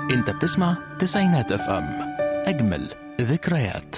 انت بتسمع تسعينات اف ام اجمل ذكريات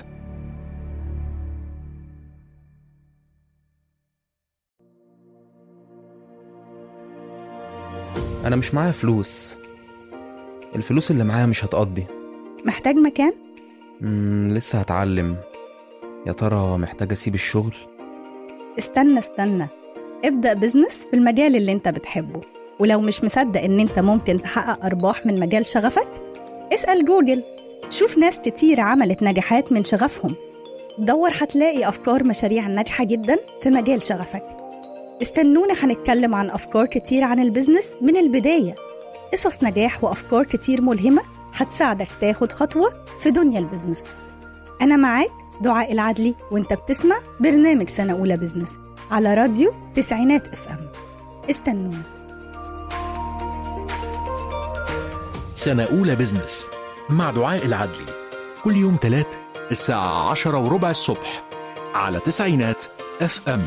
أنا مش معايا فلوس الفلوس اللي معايا مش هتقضي محتاج مكان؟ مم لسه هتعلم يا ترى محتاج أسيب الشغل استنى استنى ابدأ بزنس في المجال اللي انت بتحبه ولو مش مصدق ان انت ممكن تحقق أرباح من مجال شغفك اسأل جوجل شوف ناس كتير عملت نجاحات من شغفهم دور هتلاقي أفكار مشاريع ناجحة جدا في مجال شغفك استنونا هنتكلم عن أفكار كتير عن البزنس من البداية قصص نجاح وأفكار كتير ملهمة هتساعدك تاخد خطوة في دنيا البزنس أنا معاك دعاء العدلي وانت بتسمع برنامج سنة أولى بزنس على راديو تسعينات اف ام استنونا سنة أولى بزنس مع دعاء العدلي كل يوم تلات الساعة عشرة وربع الصبح على تسعينات اف ام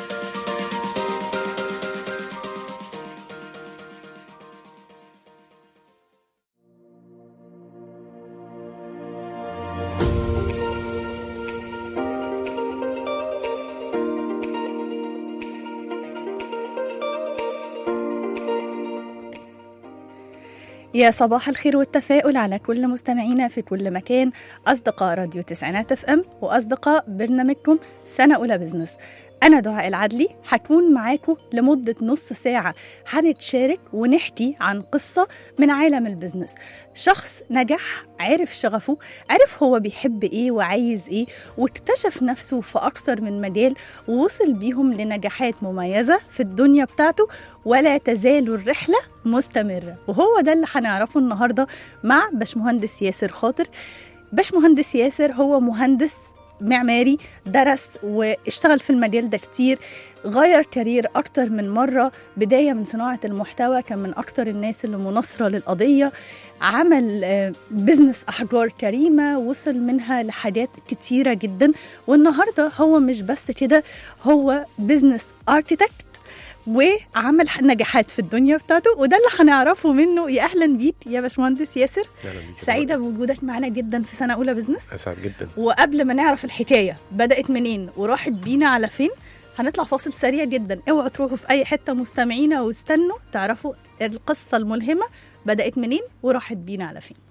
يا صباح الخير والتفاؤل على كل مستمعينا في كل مكان أصدقاء راديو تسعينات اف ام وأصدقاء برنامجكم سنة أولى بزنس أنا دعاء العدلي هكون معاكم لمدة نص ساعة هنتشارك ونحكي عن قصة من عالم البزنس شخص نجح عرف شغفه عرف هو بيحب إيه وعايز إيه واكتشف نفسه في أكتر من مجال ووصل بيهم لنجاحات مميزة في الدنيا بتاعته ولا تزال الرحلة مستمرة وهو ده اللي هنعرفه النهاردة مع باشمهندس ياسر خاطر باشمهندس ياسر هو مهندس معماري درس واشتغل في المجال ده كتير غير كارير أكتر من مرة بداية من صناعة المحتوى كان من أكتر الناس اللي مناصرة للقضية عمل آه، بزنس أحجار كريمة وصل منها لحاجات كتيرة جدا والنهاردة هو مش بس كده هو بزنس اركيتكت وعمل نجاحات في الدنيا بتاعته وده اللي هنعرفه منه يا اهلا بيك يا باشمهندس ياسر اهلا بيك سعيده بوجودك معانا جدا في سنه اولى بزنس اسعد جدا وقبل ما نعرف الحكايه بدات منين وراحت بينا على فين هنطلع فاصل سريع جدا اوعوا تروحوا في اي حته مستمعينا واستنوا تعرفوا القصه الملهمه بدات منين وراحت بينا على فين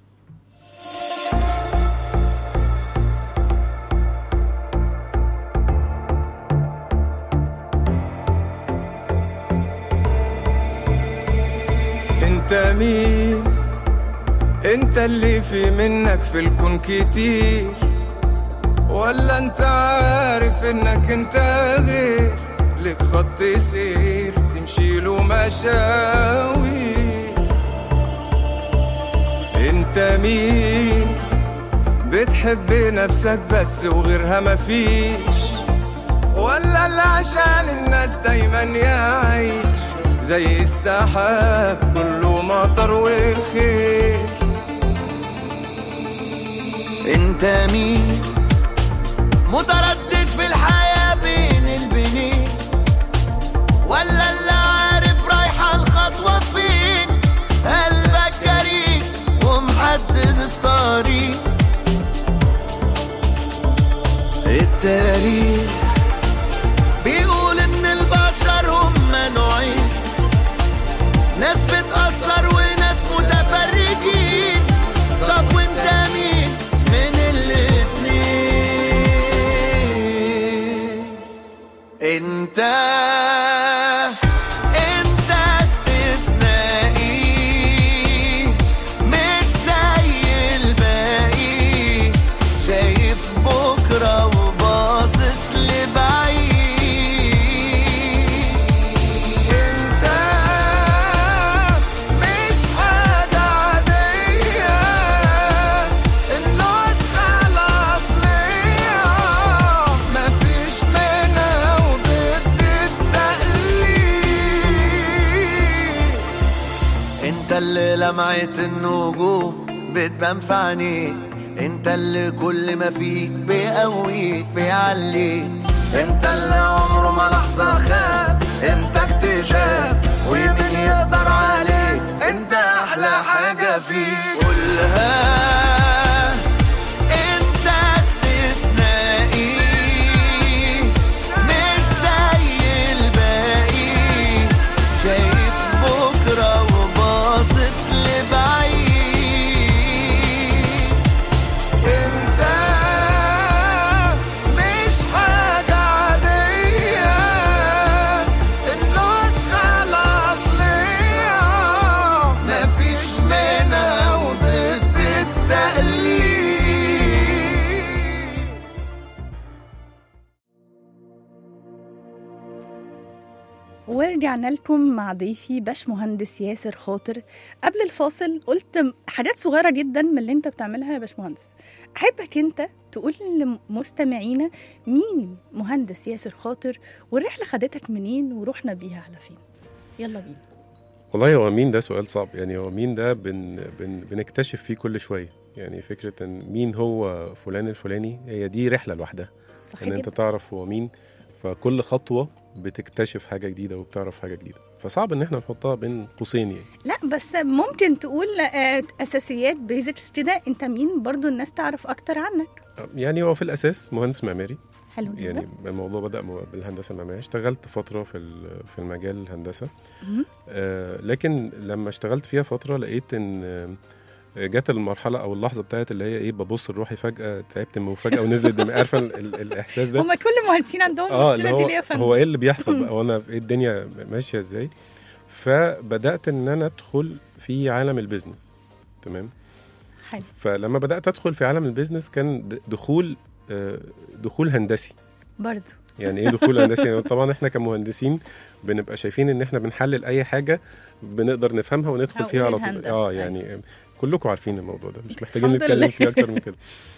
انت مين انت اللي في منك في الكون كتير ولا انت عارف انك انت غير لك خط سير تمشي له مشاوي انت مين بتحب نفسك بس وغيرها مفيش ولا اللي عشان الناس دايما يعيش زي السحاب كله مطر وخير انت مين متردد في الحياة بين البنين ولا اللي عارف رايحة الخطوة فين قلبك جريء ومحدد الطريق التاريخ بيقول ان البشر هم نوعين ناس بتأثر وناس متفرجين طب وانت مين من الاتنين انت انت استثنائي مش زي الباقي شايف بكرة وباصص لبعيد انت مش حاجة عادية النسخة الأصلية مفيش منها وضد التقليد انت اللي لمعت النجوم بتبان في عينيك انت اللي كل ما فيك بيقويك بيعليك انت اللي عمره ما لحظة خاب انت اكتشاف ومين يقدر عليك انت احلى حاجة فيك قولها انت استثنائي مش زي الباقي شايف بكرة وباصص لبعيد انت مش حاجة عادية النسخة الأصلية مفيش منها وضد التقليد ورجعنا لكم مع ضيفي باش مهندس ياسر خاطر قبل الفاصل قلت م- حاجات صغيرة جدا من اللي انت بتعملها يا باش مهندس أحبك انت تقول لمستمعينا مين مهندس ياسر خاطر والرحلة خدتك منين ورحنا بيها على فين يلا بينا والله هو مين ده سؤال صعب يعني هو مين ده بن بن بنكتشف فيه كل شويه يعني فكره ان مين هو فلان الفلاني هي دي رحله لوحدها صح ان انت جدا تعرف هو مين فكل خطوه بتكتشف حاجه جديده وبتعرف حاجه جديده فصعب ان احنا نحطها بين قوسين يعني لا بس ممكن تقول آه، أساسيات بيزكس كده انت مين برضو الناس تعرف أكتر عنك يعني هو في الاساس مهندس معماري حلو جدا يعني الموضوع بدا م- بالهندسه المعماريه اشتغلت فتره في ال- في المجال الهندسه مهم. آه لكن لما اشتغلت فيها فتره لقيت ان آه، جت المرحله او اللحظه بتاعت اللي هي ايه ببص لروحي فجاه تعبت من وفجاه ونزلت دماغي عارفه ال- ال- الاحساس ده هما كل المهندسين عندهم اه المشكلة اللي دي ليه يا هو فندم هو ايه اللي بيحصل بقى وانا ايه الدنيا ماشيه ازاي فبدات ان انا ادخل في عالم البيزنس تمام حلو فلما بدات ادخل في عالم البيزنس كان د- دخول آه، دخول هندسي برضو يعني ايه دخول هندسي يعني طبعا احنا كمهندسين بنبقى شايفين ان احنا بنحلل اي حاجه بنقدر نفهمها وندخل أو فيها على الهندسة، طول اه أيوة. يعني كلكم عارفين الموضوع ده مش محتاجين الحمد نتكلم لله. فيه اكتر من كده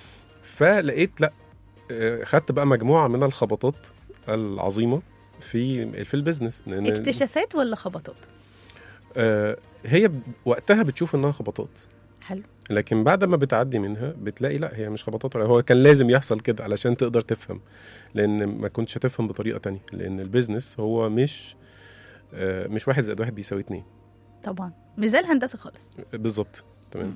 فلقيت لا آه، خدت بقى مجموعه من الخبطات العظيمه في في البيزنس لأن- اكتشافات ولا خبطات آه، هي ب- وقتها بتشوف انها خبطات حلو لكن بعد ما بتعدي منها بتلاقي لا هي مش خبطات ولا هو كان لازم يحصل كده علشان تقدر تفهم لان ما كنتش هتفهم بطريقه تانية لان البيزنس هو مش آه، مش واحد زائد واحد بيساوي اتنين طبعا مش زي الهندسة خالص بالظبط تمام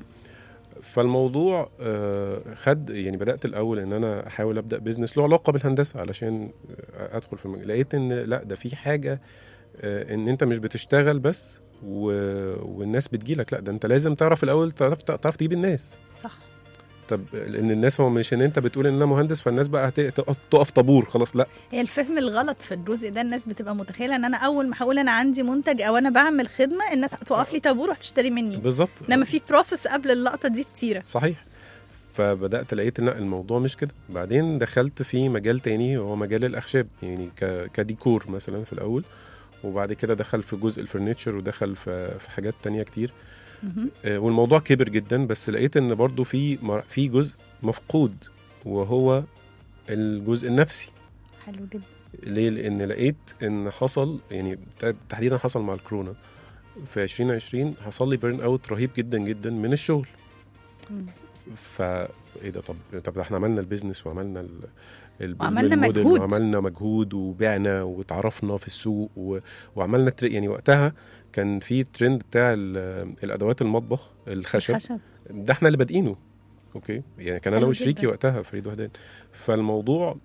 فالموضوع آه، خد يعني بدات الاول ان انا احاول ابدا بيزنس له علاقه بالهندسه علشان آه، ادخل في المجال لقيت ان لا ده في حاجه آه، ان انت مش بتشتغل بس و... والناس بتجيلك لا ده انت لازم تعرف الاول تعرف تعرف تجيب الناس صح طب لان الناس هو مش ان انت بتقول ان انا مهندس فالناس بقى هت- تقف تقف طابور خلاص لا هي الفهم الغلط في الجزء ده الناس بتبقى متخيله ان انا اول ما هقول انا عندي منتج او انا بعمل خدمه الناس هتوقف لي طابور وهتشتري مني بالظبط انما في بروسس قبل اللقطه دي كتيره صحيح فبدات لقيت ان لا، الموضوع مش كده بعدين دخلت في مجال تاني وهو مجال الاخشاب يعني ك... كديكور مثلا في الاول وبعد كده دخل في جزء الفرنتشر ودخل في في حاجات تانية كتير مهم. آه، والموضوع كبر جدا بس لقيت ان برضو في مر- في جزء مفقود وهو الجزء النفسي حلو جدا ليه؟ لأن لقيت إن حصل يعني ت- تحديدا حصل مع الكورونا في 2020 حصل لي بيرن اوت رهيب جدا جدا من الشغل مم. فا ايه ده طب طب ده احنا عملنا البيزنس وعملنا ال ال- وعملنا الموديل مجهود. وعملنا مجهود وبعنا واتعرفنا في السوق و... وعملنا تر... يعني وقتها كان في ترند بتاع ال- الادوات المطبخ الخشب خشب ده احنا اللي بادئينه اوكي يعني كان انا حلو وشريكي جدا. وقتها فريد وهدان فالموضوع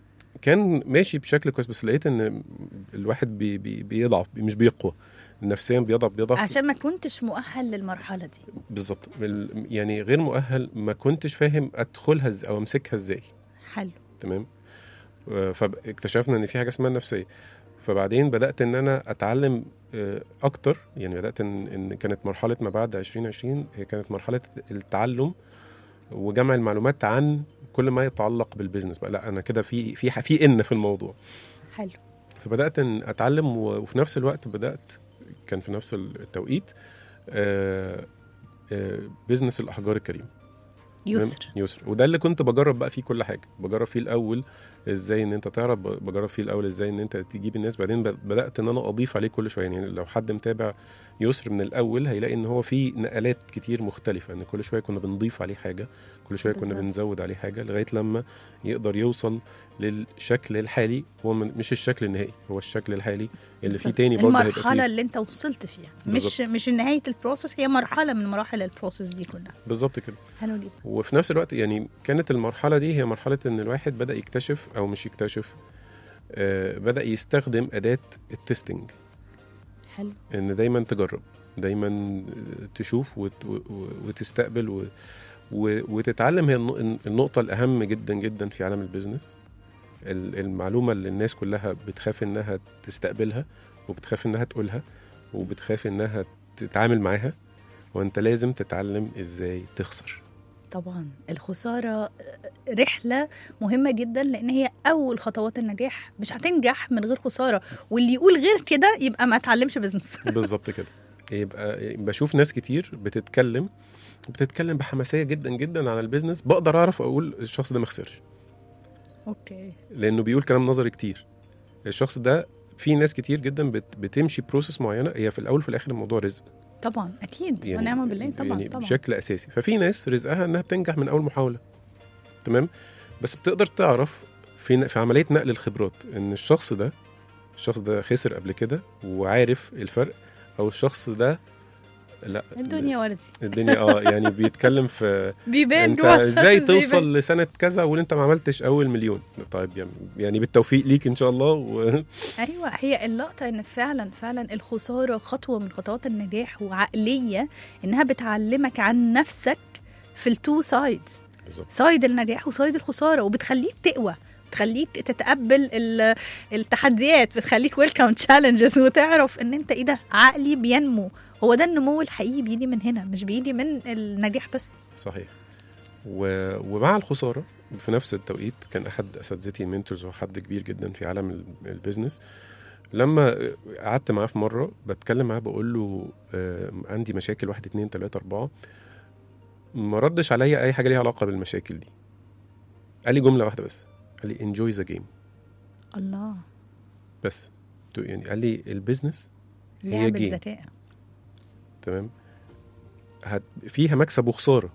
كان ماشي بشكل كويس بس لقيت ان الواحد بي بي بيضعف مش بيقوى نفسيا بيضعف بيضعف عشان ما كنتش مؤهل للمرحله دي بالظبط ال- يعني غير مؤهل ما كنتش فاهم ادخلها ازاي او امسكها ازاي حلو تمام آه، فاكتشفنا ان في حاجه اسمها النفسيه فبعدين بدات ان انا اتعلم آه، اكتر يعني بدات ان, إن كانت مرحله ما بعد 2020 هي كانت مرحله التعلم وجمع المعلومات عن كل ما يتعلق بالبيزنس بقى لا انا كده في في في ان في الموضوع حلو فبدات ان اتعلم و- وفي نفس الوقت بدات كان في نفس التوقيت آه، آه، بيزنس الاحجار الكريمه تمام؟ يسر يسر وده اللي كنت بجرب بقى فيه كل حاجه بجرب فيه الاول ازاي ان انت تعرف ب- بجرب فيه الاول ازاي ان انت تجيب الناس بعدين ب- بدات ان انا اضيف عليه كل شويه يعني لو حد متابع يسر من الاول هيلاقي ان هو في نقلات كتير مختلفه ان كل شويه كنا بنضيف عليه حاجه كل شويه كنا بالظبط. بنزود عليه حاجه لغايه لما يقدر يوصل للشكل الحالي هو من مش الشكل النهائي هو الشكل الحالي اللي فيه بالظبط. تاني برضه هيبقى المرحله فيه اللي انت وصلت فيها مش بالظبط. مش نهايه البروسيس هي مرحله من مراحل البروسيس دي كلها بالظبط كده حلو جدا وفي نفس الوقت يعني كانت المرحله دي هي مرحله ان الواحد بدا يكتشف او مش يكتشف آه بدا يستخدم اداه التستنج حلو ان دايما تجرب دايما تشوف وت و- وتستقبل و و وتتعلم هي النق- النقطه الاهم جدا جدا في عالم البيزنس ال- المعلومه اللي الناس كلها بتخاف انها تستقبلها وبتخاف انها تقولها وبتخاف انها تتعامل معاها وانت لازم تتعلم ازاي تخسر طبعا الخساره رحله مهمه جدا لان هي اول خطوات النجاح مش هتنجح من غير خساره واللي يقول غير كده يبقى ما اتعلمش بزنس بالظبط كده يبقى بشوف ناس كتير بتتكلم بتتكلم بحماسيه جدا جدا عن البيزنس بقدر اعرف اقول الشخص ده ما خسرش اوكي لانه بيقول كلام نظري كتير الشخص ده في ناس كتير جدا بت بتمشي بروسس معينه هي في الاول وفي الاخر الموضوع رزق طبعا اكيد ونعم بالله طبعا يعني طبعا بشكل اساسي ففي ناس رزقها انها بتنجح من اول محاوله تمام بس بتقدر تعرف في في عمليه نقل الخبرات ان الشخص ده الشخص ده خسر قبل كده وعارف الفرق او الشخص ده لا الدنيا وردي الدنيا اه يعني بيتكلم في بيبان انت جوه ازاي السقف، بيبان. توصل لسنه كذا وانت ما عملتش اول مليون طيب يعني- يعني بالتوفيق ليك ان شاء الله و... ايوه هي اللقطه ان فعلا فعلا الخساره خطوه من خطوات النجاح وعقليه انها بتعلمك عن نفسك في التو سايدز بالظبط سايد النجاح وسايد الخساره وبتخليك تقوى بتخليك تتقبل ال- التحديات بتخليك ويلكم تشالنجز وتعرف ان انت ايه ده عقلي بينمو هو ده النمو الحقيقي بيجي من هنا مش بيجي من النجاح بس صحيح و... ومع الخساره في نفس التوقيت كان احد اساتذتي المنتورز وهو حد كبير جدا في عالم ال- البيزنس لما قعدت معاه في مره بتكلم معاه بقول له آه، عندي مشاكل واحد اتنين تلاته اربعه ما ردش عليا اي حاجه ليها علاقه بالمشاكل دي قال لي جمله واحده بس قال لي انجوي ذا جيم الله بس تو- يعني قال لي البيزنس هي لعبه جيم. ذكاء تمام هت... فيها مكسب وخساره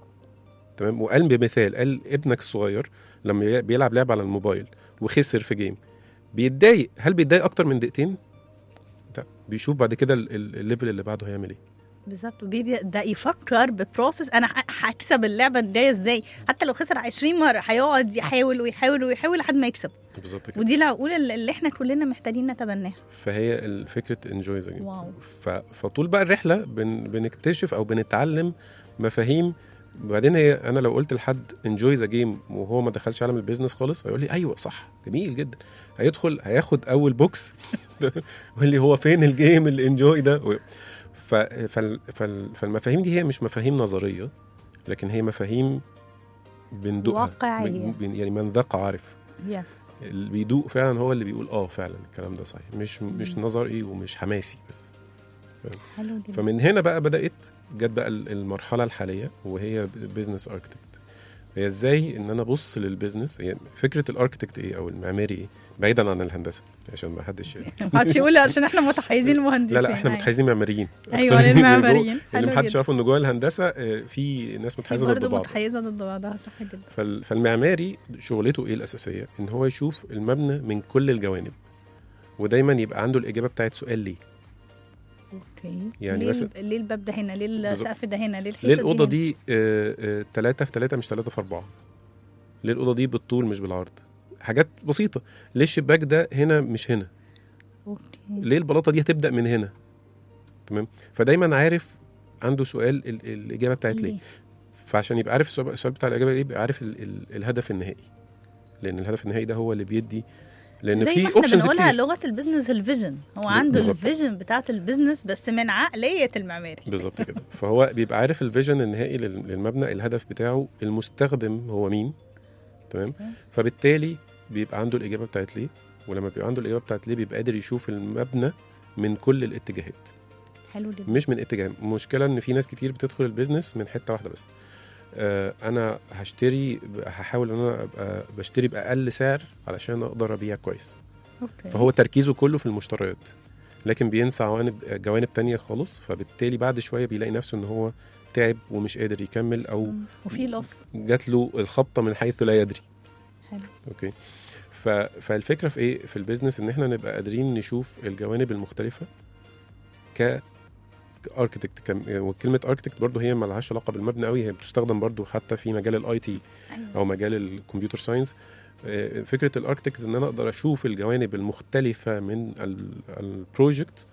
تمام وقال بمثال قال ابنك الصغير لما ي- بيلعب لعبه على الموبايل وخسر في جيم بيتضايق هل بيتضايق اكتر من دقيقتين لا بيشوف بعد كده ال- ال- الليفل اللي بعده هيعمل ايه بالظبط وبيبدا يفكر ببروسس انا ه- هكسب اللعبه الجايه ازاي حتى لو خسر 20 مره هيقعد يحاول ويحاول ويحاول لحد ما يكسب بالظبط كده ودي العقول اللي اللي احنا كلنا محتاجين نتبناها فهي ال- فكره انجوي ذا جيم واو. فطول بقى الرحله بن... بنكتشف او بنتعلم مفاهيم بعدين هي انا لو قلت لحد انجوي ذا جيم وهو ما دخلش عالم البيزنس خالص هيقول لي ايوه صح جميل جدا هيدخل هياخد اول بوكس ويقول لي هو فين الجيم الانجوي ده و- ف... فال... فال... فالمفاهيم دي هي مش مفاهيم نظريه لكن هي مفاهيم بندقها واقعية. بن... يعني من ذاق عارف يس اللي بيدوق فعلا هو اللي بيقول اه فعلا الكلام ده صحيح مش مش نظري ومش حماسي بس حلو جدا فمن هنا بقى بدات جت بقى ال- المرحله الحاليه وهي بزنس اركتكت هي ازاي ان انا ابص للبيزنس هي فكره الاركتكت ايه او المعماري ايه بعيدا عن الهندسه عشان ما حدش ما حدش يقول عشان احنا متحيزين المهندسين لا لا احنا أيوة. متحيزين معماريين ايوه أكتر من للمعماريين جوه- حلو اللي محدش جدا يعرفه ان جوه الهندسه آه، في ناس في متحيزه ضد برضه بعض متحيزه ضد بعضها صح جدا فال- فالمعماري شغلته ايه الاساسيه ان هو يشوف المبنى من كل الجوانب ودايما يبقى عنده الاجابه بتاعت سؤال ليه اوكي يعني ليه مثلا- الب- ليه الباب ده هنا ليه بالظبط. السقف ده هنا ليه الحيطه ليه الاوضه هنا؟ دي 3 في 3 مش 3 في 4 ليه الاوضه دي بالطول مش بالعرض حاجات بسيطه ليه الشباك ده هنا مش هنا اوكي ليه البلاطه دي هتبدا من هنا تمام فدايما عارف عنده سؤال ال- الاجابه بتاعت ليه ليه؟ فعشان يبقى عارف السؤال السؤال بتاع الاجابه ايه يبقى عارف ال ال الهدف النهائي لان الهدف النهائي ده هو اللي بيدي لان زي ما في احنا اوبشنز بنقولها كتير لغه البيزنس الفيجن هو عنده بالظبط. الفيجن بتاعت البيزنس بس من عقليه المعماري بالظبط كده فهو بيبقى عارف الفيجن النهائي لل- للمبنى الهدف بتاعه المستخدم هو مين تمام فبالتالي بيبقى عنده الاجابه بتاعت ليه ولما بيبقى عنده الاجابه بتاعت ليه بيبقى قادر يشوف المبنى من كل الاتجاهات حلو جدا مش من اتجاه المشكله ان في ناس كتير بتدخل البيزنس من حته واحده بس آه، انا هشتري هحاول ان انا ابقى بشتري باقل سعر علشان اقدر ابيع كويس اوكي فهو تركيزه كله في المشتريات لكن بينسى جوانب جوانب تانية خالص فبالتالي بعد شويه بيلاقي نفسه ان هو تعب ومش قادر يكمل او مم. وفي لص جات له الخبطه من حيث لا يدري حلو اوكي ف... فالفكره في ايه في البيزنس ان احنا نبقى قادرين نشوف الجوانب المختلفه ك اركتكت كم... وكلمه اركتكت برضو هي ما لهاش علاقه بالمبنى قوي هي بتستخدم برضو حتى في مجال الاي تي ايوه او مجال الكمبيوتر ساينس آه، فكره الاركتكت ان انا اقدر اشوف الجوانب المختلفه من ال- البروجكت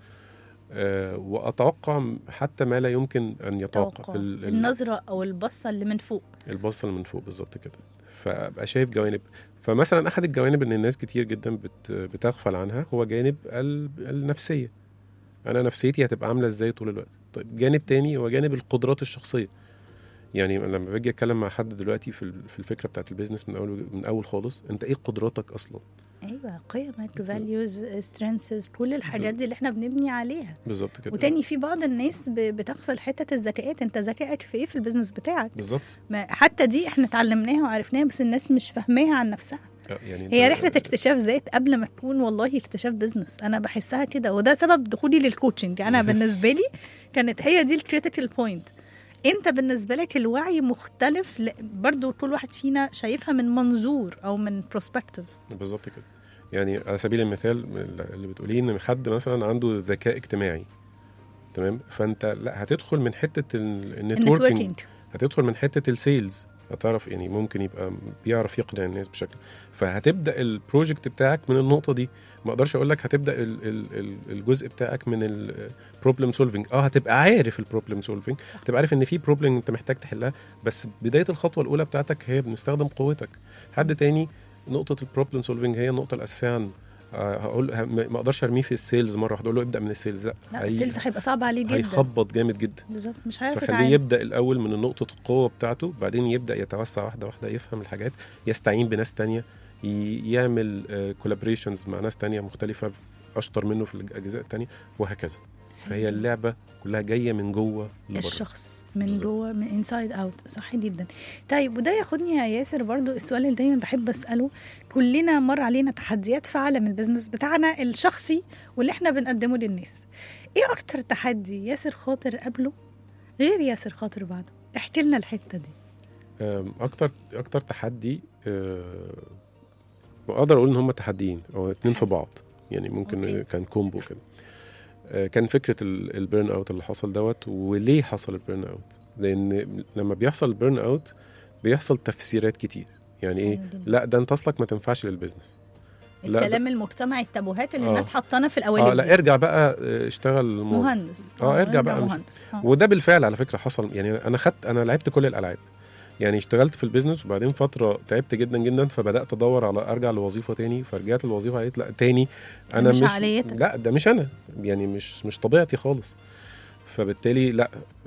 آه، واتوقع حتى ما لا يمكن ان يتوقع توقع ال- ال- النظره او البصه اللي من فوق البصه اللي من فوق بالظبط كده فابقى شايف جوانب فمثلا احد الجوانب اللي الناس كتير جدا بت بتغفل عنها هو جانب ال- النفسيه انا نفسيتي هتبقى عامله ازاي طول الوقت طيب جانب تاني هو جانب القدرات الشخصيه يعني لما باجي اتكلم مع حد دلوقتي في ال- في الفكره بتاعت البيزنس من اول من اول خالص انت ايه قدراتك اصلا ايوه قيمك فاليوز سترينثز كل الحاجات دي اللي احنا بنبني عليها بالظبط كده وتاني في بعض الناس ب- بتغفل حته الذكاءات انت ذكائك في ايه في البيزنس بتاعك بالظبط ما حتى دي احنا اتعلمناها وعرفناها بس الناس مش فاهماها عن نفسها آه، يعني هي أنت- رحله اكتشاف ذات قبل ما تكون والله اكتشاف بزنس انا بحسها كده وده سبب دخولي للكوتشنج انا بالنسبه لي كانت هي دي الكريتيكال بوينت انت بالنسبه لك الوعي مختلف ل- برضو كل واحد فينا شايفها من منظور او من بروسبكتيف بالظبط كده يعني على سبيل المثال اللي بتقوليه ان حد مثلا عنده ذكاء اجتماعي تمام فانت لا هتدخل من حته ال- النتوركينج النتوركينج هتدخل من حته السيلز هتعرف يعني ممكن يبقى بيعرف يقنع الناس بشكل فهتبدا البروجكت بتاعك من النقطه دي ما اقدرش اقول لك هتبدا ال- ال- ال- الجزء بتاعك من البروبلم سولفنج اه هتبقى عارف البروبلم سولفنج صح. هتبقى عارف ان في بروبلم انت محتاج تحلها بس بدايه الخطوه الاولى بتاعتك هي بنستخدم قوتك حد تاني نقطه البروبلم سولفنج هي النقطه الاساسيه عنده آه، هقول ه- ما ما اقدرش ارميه في السيلز مره واحده اقول له ابدا من السيلز لا لا هي- السيلز هيبقى صعب عليه جدا هيخبط جامد جدا بالظبط مش هيعرف فخليه يتعامل يبدا الاول من نقطه القوه بتاعته بعدين يبدا يتوسع واحده واحده يفهم الحاجات يستعين بناس تانية ي- يعمل كولابريشنز مع ناس تانية مختلفه اشطر منه في الاجزاء التانية وهكذا فهي اللعبه كلها جايه من جوه لبره الشخص من بالظبط. جوه من انسايد اوت صح جدا طيب وده ياخدني يا ياسر برضو السؤال اللي دايما بحب اساله كلنا مر علينا تحديات في عالم البيزنس بتاعنا الشخصي واللي احنا بنقدمه للناس ايه اكتر تحدي ياسر خاطر قبله غير ياسر خاطر بعده احكي لنا الحته دي أم، اكتر اكتر تحدي أه، واقدر اقول ان هم تحديين او اتنين في بعض يعني ممكن أوكي. كان كومبو كده أه، كان فكره ال- البيرن اوت اللي حصل دوت وليه حصل البيرن اوت لان لما بيحصل البيرن اوت بيحصل تفسيرات كتير يعني ايه حلو جدا. لا ده انت اصلك ما تنفعش للبيزنس لا، ده- الكلام المجتمعي التابوهات اللي آه. الناس حاطانا في اه القوالب لا دي ارجع بقى اه، اشتغل موظف. مهندس اه، ارجع بقى مش- مهندس آه. وده بالفعل على فكره حصل يعني انا خدت انا لعبت كل الالعاب يعني اشتغلت في البيزنس وبعدين فتره تعبت جدا جدا فبدات ادور على ارجع لوظيفه تاني فرجعت الوظيفه قالت لا تاني انا مش مش, عقليتك. لا ده مش انا يعني مش مش طبيعتي خالص فبالتالي لا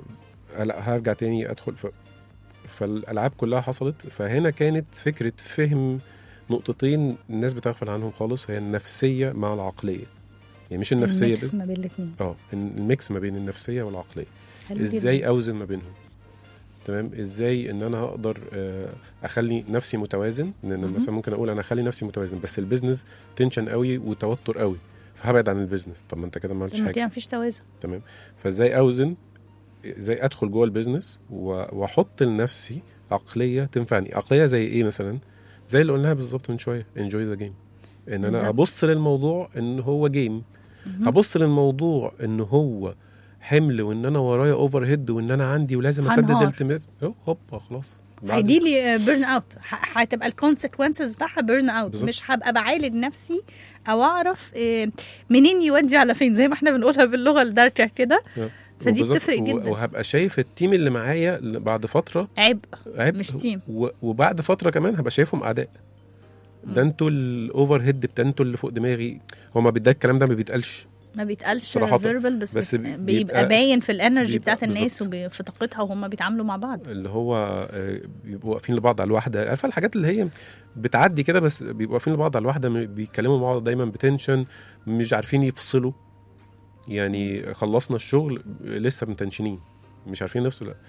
لا هرجع تاني ادخل ف... فالالعاب كلها حصلت فهنا كانت فكره فهم نقطتين الناس بتغفل عنهم خالص هي النفسيه مع العقليه يعني مش النفسيه الميكس بس ما بين الاثنين اه الميكس ما بين النفسيه والعقليه حلو ازاي جدا. اوزن ما بينهم تمام ازاي ان انا هقدر آه، اخلي نفسي متوازن لان مهم. مثلا ممكن اقول انا اخلي نفسي متوازن بس البيزنس تنشن قوي وتوتر قوي فهبعد عن البيزنس طب ما انت كده ما عملتش لما حاجه كده مفيش توازن تمام فازاي اوزن ازاي ادخل جوه البيزنس و- واحط لنفسي عقليه تنفعني عقليه زي ايه مثلا زي اللي قلناها بالظبط من شويه انجوي ذا جيم ان بالظبط. انا ابص للموضوع ان هو جيم مهم. هبص للموضوع ان هو حمل وان انا ورايا اوفر هيد وان انا عندي ولازم اسدد هنهار. التماس أهو، هوبا خلاص بعد- هيجي لي بيرن اوت هتبقى الكونسيكونسز بتاعها بيرن اوت بالظبط. مش هبقى بعالج نفسي او اعرف آه، منين يودي على فين زي ما احنا بنقولها باللغه الداركه كده فدي وبالظبط، بتفرق و- جدا. وهبقى شايف التيم اللي معايا ل- بعد فتره عبء عبء مش تيم. و- وبعد فتره كمان هبقى شايفهم اعداء ده انتوا الاوفر هيد بتاع انتوا اللي فوق دماغي هو ما بيدا الكلام ده ما بيتقالش ما بيتقالش صراحة. فيربال بس, بس بس بي- بيبقى, بيبقى- باين في الانرجي بيبقى بتاعت الناس بالظبط. وفي طاقتها وهم بيتعاملوا مع بعض اللي هو آه، بيبقوا واقفين لبعض على الواحده عارفه الحاجات اللي هي بتعدي كده بس بيبقوا واقفين لبعض على الواحده م- بيتكلموا مع بعض دايما بتنشن مش عارفين يفصلوا يعني خلصنا الشغل لسه متنشنين مش عارفين نفصل لا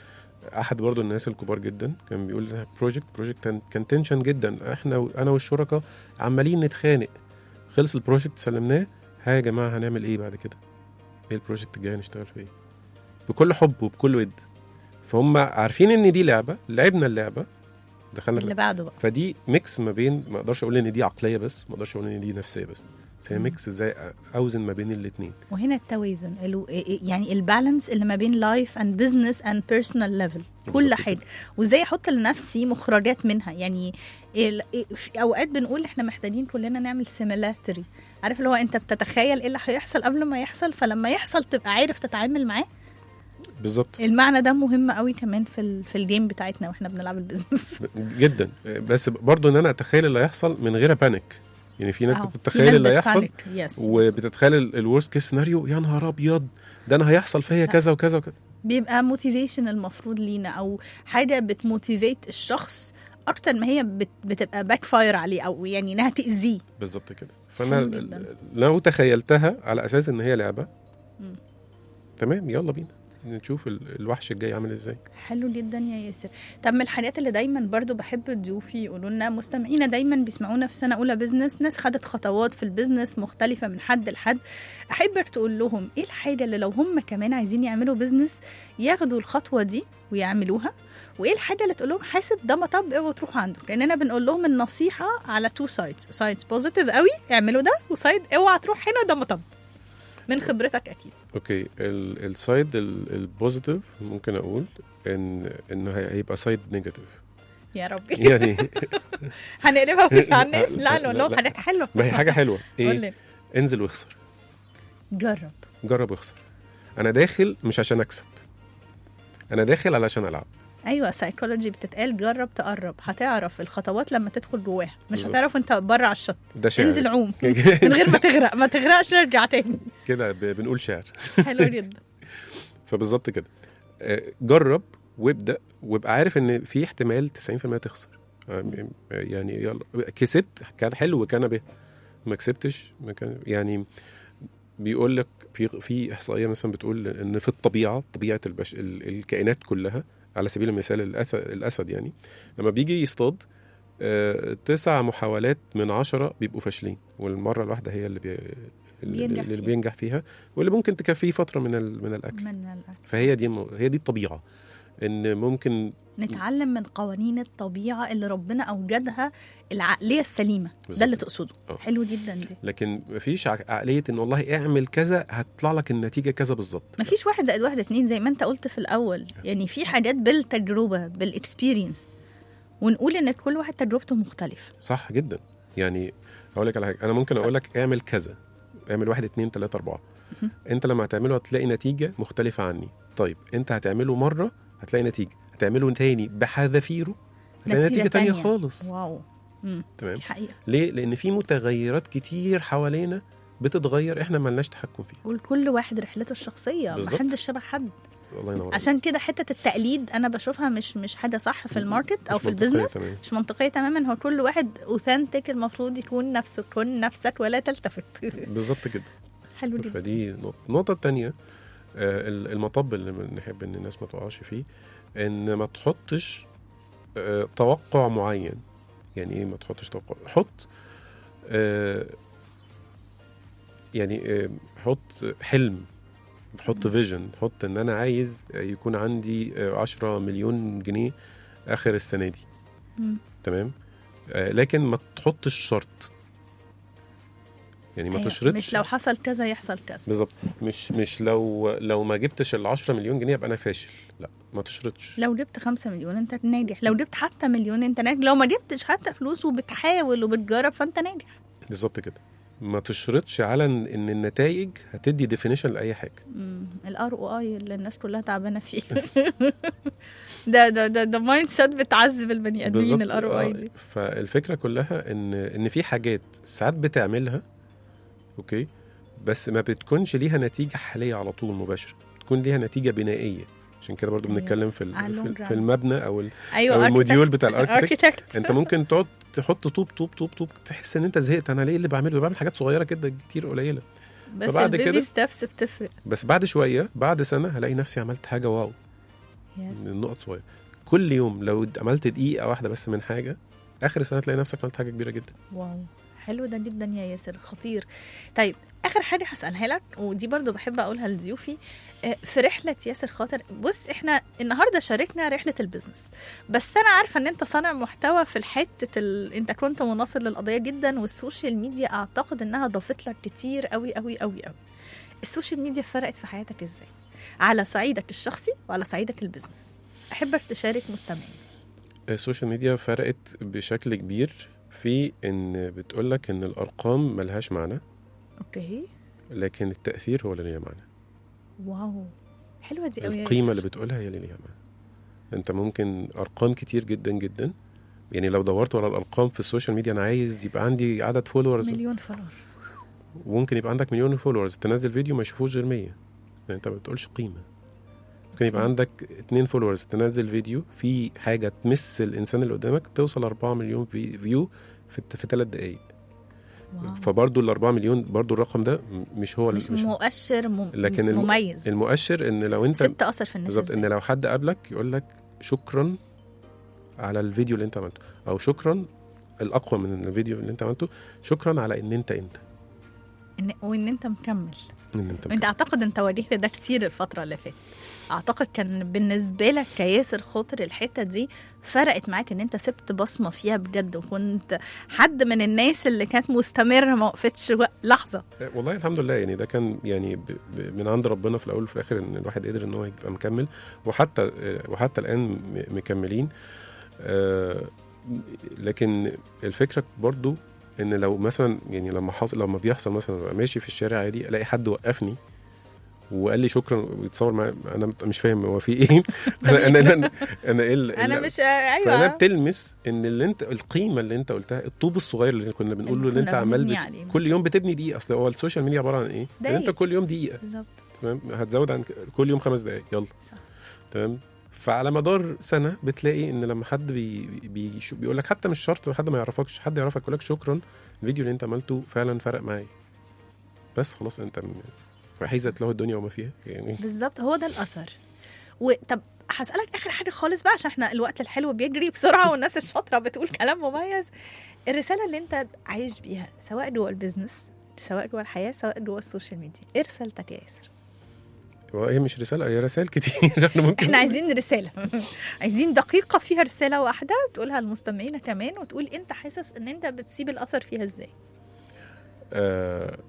احد برضو الناس الكبار جدا كان بيقول لنا بروجكت بروجكت كان تنشن جدا احنا و- انا والشركاء عمالين نتخانق خلص البروجكت سلمناه ها يا جماعه هنعمل ايه بعد كده ايه البروجكت الجاي هنشتغل فيه ايه بكل حب وبكل ود فهم عارفين ان دي لعبه لعبنا اللعبه دخلنا اللي بعده بقى فدي ميكس ما بين ما اقدرش اقول ان دي عقليه بس ما اقدرش اقول ان دي نفسيه بس بس هي مم. ميكس ازاي اوزن ما بين الاثنين وهنا التوازن الو- يعني البالانس اللي ما بين لايف اند بزنس اند بيرسونال ليفل كل بالظبط حاجه كده. وازاي احط لنفسي مخرجات منها يعني ال- في اوقات بنقول احنا محتاجين كلنا نعمل سيميلاتري عارف اللي هو انت بتتخيل ايه اللي هيحصل قبل ما يحصل فلما يحصل تبقى عارف تتعامل معاه بالظبط المعنى ده مهم قوي كمان في ال- في الجيم بتاعتنا واحنا بنلعب البيزنس جدا بس برضو ان انا اتخيل اللي هيحصل من غير بانيك يعني في ناس آه، في بتتخيل ناس اللي هيحصل بتبانك. يس يس. وبتتخيل الورست كيس سيناريو يا نهار ابيض ده انا هيحصل فيا كذا وكذا وكذا بيبقى موتيفيشن المفروض لينا او حاجه بتموتيفيت الشخص اكتر ما هي بت بتبقى باك فاير عليه او يعني انها تاذيه بالظبط كده فانا حلو ال- جداً. ال- لو تخيلتها على اساس ان هي لعبه مم. تمام يلا بينا نشوف ال- الوحش الجاي عامل ازاي حلو جدا يا ياسر طب من الحاجات اللي دايما برضو بحب ضيوفي يقولوا لنا مستمعينا دايما بيسمعونا في سنه اولى بزنس ناس خدت خطوات في البيزنس مختلفه من حد لحد احبك تقول لهم ايه الحاجه اللي لو هم كمان عايزين يعملوا بزنس ياخدوا الخطوه دي ويعملوها وايه الحاجه اللي تقول لهم حاسب ده مطب اوعوا تروحوا عنده لاننا بنقول لهم النصيحه على تو سايدز سايدز بوزيتيف قوي اعملوا ده وسايد اوعى تروح هنا ده مطب من خبرتك اكيد اوكي ال- السايد ال- البوزيتيف ممكن اقول ان انه هي- هيبقى سايد نيجاتيف يا ربي يعني هنقلبها وش على الناس لا نقول لهم لا. حاجات حلوه ما هي حاجه حلوه قول ايه لي انزل واخسر جرب جرب واخسر انا داخل مش عشان اكسب انا داخل علشان العب ايوه سايكولوجي بتتقال جرب تقرب هتعرف الخطوات لما تدخل جواها مش بالظبط. هتعرف انت بره على الشط ده شعر انزل عوم من غير ما تغرق ما تغرقش ارجع تاني كده ب- بنقول شعر حلو جدا فبالظبط كده آه، جرب وابدا وابقى عارف ان في احتمال 90% تخسر آه، يعني يلا كسبت كان حلو وكان به ما كسبتش ما كان يعني بيقول لك في في احصائيه مثلا بتقول ان في الطبيعه طبيعه البش ال- الكائنات كلها على سبيل المثال الأث- الاسد يعني لما بيجي يصطاد آه، تسع محاولات من عشرة بيبقوا فاشلين والمره الواحده هي اللي بي اللي بينجح اللي فيها. بينجح فيها واللي ممكن تكفيه فتره من ال- من الاكل من الأكل. فهي دي م- هي دي الطبيعه ان ممكن نتعلم من قوانين الطبيعه اللي ربنا اوجدها العقليه السليمه ده بالظبط. اللي تقصده آه. حلو جدا دي لكن مفيش ع- عقليه ان والله اعمل كذا هتطلع لك النتيجه كذا بالظبط مفيش واحد زائد واحد اتنين زي ما انت قلت في الاول يعني في حاجات بالتجربه بالاكسبيرينس ونقول ان كل واحد تجربته مختلفه صح جدا يعني هقول لك على حاجه انا ممكن اقول لك اعمل كذا اعمل واحد اتنين تلاته اربعه انت لما هتعمله هتلاقي نتيجه مختلفه عني طيب انت هتعمله مره هتلاقي نتيجه هتعمله تاني بحذافيره هتلاقي نتيجة نتيجه تانية تانية. خالص واو مم. تمام دي حقيقه ليه لان في متغيرات كتير حوالينا بتتغير احنا ملناش تحكم فيها وكل واحد رحلته الشخصيه بالظبط. محدش شبه حد الله ينور عليك. عشان كده حته التقليد انا بشوفها مش مش حاجه صح في الماركت او مش في منطقية البيزنس تمام. مش منطقيه تماما هو كل واحد اوثنتيك المفروض يكون نفسه كن نفسك ولا تلتفت بالظبط كده حلو جدا فدي نقطة النقطة التانية آه، المطب اللي نحب ان الناس ما تقعش فيه ان ما تحطش آه، توقع معين يعني ايه ما تحطش توقع حط آه، يعني آه، حط حلم حط فيجن حط ان انا عايز يكون عندي آه، 10 مليون جنيه اخر السنة دي مم. تمام آه، لكن ما تحطش شرط يعني ما أيوة، تشرطش مش لو حصل كذا يحصل كذا بالظبط مش مش لو لو ما جبتش ال 10 مليون جنيه يبقى انا فاشل لا ما تشرطش لو جبت خمسة مليون انت ناجح لو جبت حتى مليون انت ناجح لو ما جبتش حتى فلوس وبتحاول وبتجرب فانت ناجح بالظبط كده ما تشرطش على ان إن النتائج هتدي ديفينيشن لاي حاجه الار او اي اللي الناس كلها تعبانه فيه ده ده ده ده مايند سيت بتعذب البني ادمين بالظبط. الار او اي آه، دي فالفكره كلها ان ان في حاجات ساعات بتعملها اوكي بس ما بتكونش ليها نتيجه حاليه على طول مباشره بتكون ليها نتيجه بنائيه عشان كده برضو أيوة. بنتكلم في على ال- long في, run. في المبنى او ال... ايوه أو الموديول architect. بتاع الاركتكت architect. انت ممكن تقعد تحط طوب طوب طوب طوب تحس ان انت زهقت انا ليه اللي بعمله بعمل حاجات صغيره كده كتير قليله بس فبعد البيبي كده- ستابس بتفرق بس بعد شويه بعد سنه هلاقي نفسي عملت حاجه واو يس. من النقط صغيره كل يوم لو عملت دقيقه واحده بس من حاجه اخر السنه تلاقي نفسك عملت حاجه كبيره جدا واو حلو ده جدا يا ياسر خطير طيب اخر حاجه هسالها لك ودي برضو بحب اقولها لضيوفي آه، في رحله ياسر خاطر بص احنا النهارده شاركنا رحله البيزنس بس انا عارفه ان انت صانع محتوى في الحته ال... انت كنت مناصر للقضيه جدا والسوشيال ميديا اعتقد انها ضافت لك كتير قوي قوي قوي قوي السوشيال ميديا فرقت في حياتك ازاي على صعيدك الشخصي وعلى صعيدك البيزنس احبك تشارك مستمعين السوشيال ميديا فرقت بشكل كبير في ان بتقول لك ان الارقام ملهاش معنى اوكي لكن التاثير هو اللي ليه معنى واو حلوه دي قوي القيمه اللي بتقولها هي اللي ليها معنى انت ممكن ارقام كتير جدا جدا يعني لو دورت ورا الارقام في السوشيال ميديا انا عايز يبقى عندي عدد فولورز مليون فولور وممكن يبقى عندك مليون فولورز تنزل فيديو ما يشوفوش غير 100 يعني انت ما بتقولش قيمه ممكن يبقى عندك اتنين فولورز تنزل فيديو في حاجه تمس الانسان اللي قدامك توصل 4 مليون في فيو في في ثلاث دقائق واو. فبرضه ال 4 مليون برضه الرقم ده م- مش هو مش مش مؤشر م... لكن الم- مميز المؤشر ان لو انت سبت اثر في الناس بالظبط ان إزاي؟ لو حد قابلك يقول لك شكرا على الفيديو اللي انت عملته او شكرا الاقوى من الفيديو اللي انت عملته شكرا على ان انت انت إن... وان انت مكمل ان انت انت اعتقد انت وريت ده كتير الفتره اللي فاتت اعتقد كان بالنسبه لك كياسر خاطر الحته دي فرقت معاك ان انت سبت بصمه فيها بجد وكنت حد من الناس اللي كانت مستمره ما وقفتش وق- لحظه والله الحمد لله يعني ده كان يعني ب... ب... من عند ربنا في الاول وفي الاخر ان الواحد قدر ان هو يبقى مكمل وحتى وحتى الان م- مكملين آه لكن الفكره برضو ان لو مثلا يعني لما حصل لما بيحصل مثلا أبقى ماشي في الشارع عادي الاقي حد وقفني وقال لي شكرا ويتصور معايا انا مش فاهم هو في ايه انا انا انا, أنا ايه ال- انا ال- مش فانا ايوه بتلمس ان اللي انت القيمه اللي انت قلتها الطوب الصغير اللي كنا بنقول له اللي اللي انت كنا عمال بنبني بت... عليه كل بس. يوم بتبني دقيقه اصل هو السوشيال ميديا عباره عن ايه؟ ان انت دقايق. كل يوم دقيقه بالظبط تمام هتزود عن ك- كل يوم خمس دقائق يلا صح. تمام فعلى مدار سنه بتلاقي ان لما حد بي بي بيقول لك حتى مش شرط حد ما يعرفكش حد يعرفك يقول لك شكرا الفيديو اللي انت عملته فعلا فرق معايا بس خلاص انت م- وحيزت له الدنيا وما فيها يعني بالظبط هو ده الاثر وطب هسألك آخر حاجة خالص بقى عشان احنا الوقت الحلو بيجري بسرعة والناس الشاطرة بتقول كلام مميز الرسالة اللي انت عايش بيها سواء جوه البيزنس سواء جوه الحياة سواء جوه السوشيال ميديا ايه رسالتك يا ياسر؟ وهي مش رساله هي رسائل كتير احنا ممكن احنا عايزين رسالة عايزين دقيقة فيها رسالة واحدة تقولها لمستمعينا كمان وتقول انت حاسس ان انت بتسيب الأثر فيها ازاي آه،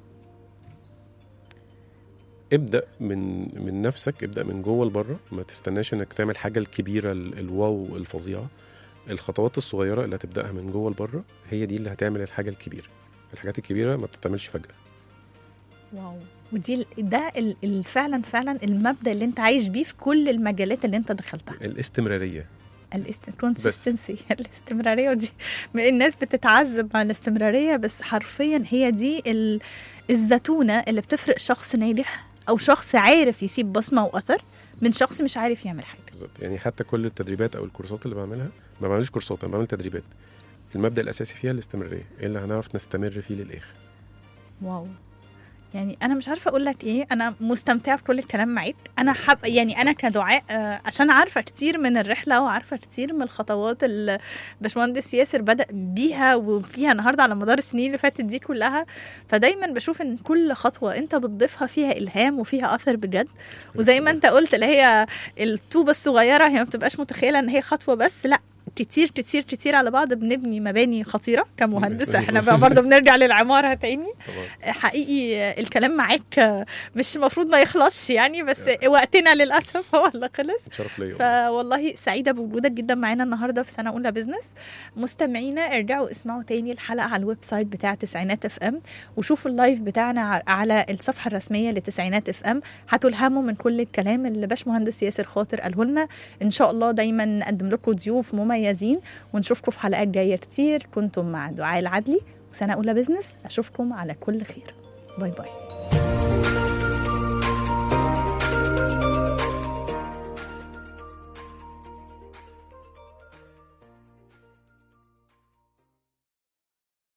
ابدا من من نفسك ابدا من جوه لبره ما تستناش انك تعمل حاجه الكبيره ال- الواو الفظيعه الخطوات الصغيره اللي هتبداها من جوه لبره هي دي اللي هتعمل الحاجه الكبيره الحاجات الكبيره ما بتتعملش فجاه واو ودي ال- ده ال- ال- فعلا فعلا المبدأ اللي انت عايش بيه في كل المجالات اللي انت دخلتها الاستمراريه الكونسستنسي الاستمراريه ودي الناس بتتعذب مع الاستمراريه بس حرفيا هي دي ال- الزتونه اللي بتفرق شخص ناجح او شخص عارف يسيب بصمه واثر من شخص مش عارف يعمل حاجه بالظبط يعني حتى كل التدريبات او الكورسات اللي بعملها ما بعملش كورسات انا بعمل تدريبات المبدا الاساسي فيها الاستمراريه ايه اللي هنعرف نستمر فيه للاخر واو يعني انا مش عارفه اقول لك ايه انا مستمتعه بكل الكلام معاك انا حب يعني انا كدعاء آه، عشان عارفه كتير من الرحله وعارفه كتير من الخطوات اللي باشمهندس ياسر بدا بيها وفيها النهارده على مدار السنين اللي فاتت دي كلها فدايما بشوف ان كل خطوه انت بتضيفها فيها الهام وفيها اثر بجد وزي ما انت قلت اللي هي الطوبه الصغيره هي ما بتبقاش متخيله ان هي خطوه بس لا كتير كتير كتير على بعض بنبني مباني خطيره كمهندس احنا بقى برضه بنرجع للعماره تاني طبعا حقيقي الكلام معاك مش المفروض ما يخلصش يعني بس وقتنا للاسف هو اللي خلص شرف ليا والله. فوالله سعيده بوجودك جدا معانا النهارده في سنه اولى بزنس مستمعينا ارجعوا اسمعوا تاني الحلقه على الويب سايت بتاع تسعينات اف ام وشوفوا اللايف بتاعنا ع- على الصفحه الرسميه لتسعينات اف ام هتلهموا من كل الكلام اللي باشمهندس ياسر خاطر قاله لنا ان شاء الله دايما نقدم لكم ضيوف مميزين ونشوفكم في حلقات جايه كتير كنتم مع دعاء العدلي وسنه اولى بزنس اشوفكم على كل خير باي باي